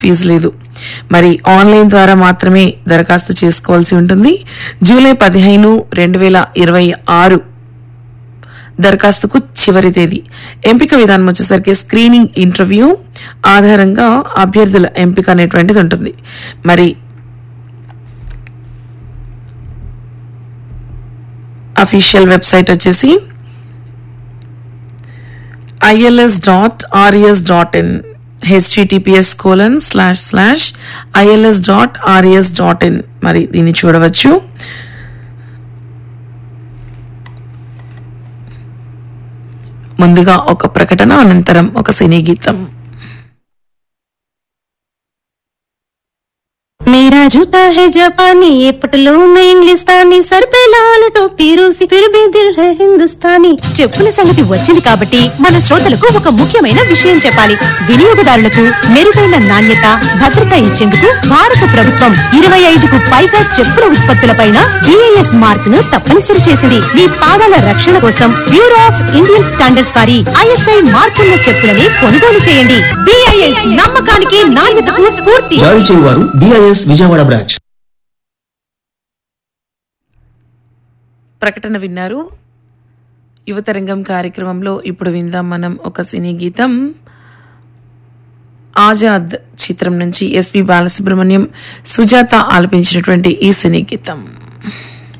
fee లేదు మరి online ద్వారా మాత్రమే దరఖాస్తు చేసుకోవాల్సి ఉంటుంది జూలై పదిహేను రెండు వేల ఇరవై ఆరు దరఖాస్తుకు చివరి తేదీ ఎంపిక విధానం వచ్చేసరికి స్క్రీనింగ్ ఇంటర్వ్యూ ఆధారంగా అభ్యర్థుల ఎంపిక అనేటువంటిది ఉంటుంది మరి అఫీషియల్ వెబ్సైట్ వచ్చేసి ILS dot RS dot in HTTPS colon slash slash ILS dot RS dot in మరి దీన్ని చూడవచ్చు ముందుగా ఒక ప్రకటన అనంతరం ఒక సినీ గీతం मेरा जूता है जापानी ये पटलून इंग्लिस्तानी सर पे लाल टोपी रूसी फिर भी दिल है हिंदुस्तानी చెప్పుల సంగతి వచ్చింది కాబట్టి మన శ్రోతలకు ఒక ముఖ్యమైన విషయం చెప్పాలి వినియోగదారులకు మెరుగైన నాణ్యత భద్రత ఇచ్చేందుకు భారత ప్రభుత్వం ఇరవై ఐదుకు పైగా చెప్పుల ఉత్పత్తులపైన బిఐఎస్ మార్క్ ను తప్పనిసరి చేసింది మీ పాదాల రక్షణ కోసం బ్యూరో ఆఫ్ ఇండియన్ స్టాండర్డ్స్ వారి ఐఎస్ఐ మార్కున్న చెప్పులని కొనుగోలు చేయండి బిఐఎస్ నమ్మకానికి నాణ్యతకు స్ఫూర్తి జారీ చేయువారు డిఐఎస్ విజయవాడ బ్రాంచ్ ప్రకటన విన్నారు యువతరంగం కార్యక్రమంలో ఇప్పుడు విందాం మనం ఒక సినీ గీతం ఆజాద్ చిత్రం నుంచి ఎస్పి బాలసుబ్రహ్మణ్యం సుజాత ఆలపించినటువంటి ఈ సినీ గీతం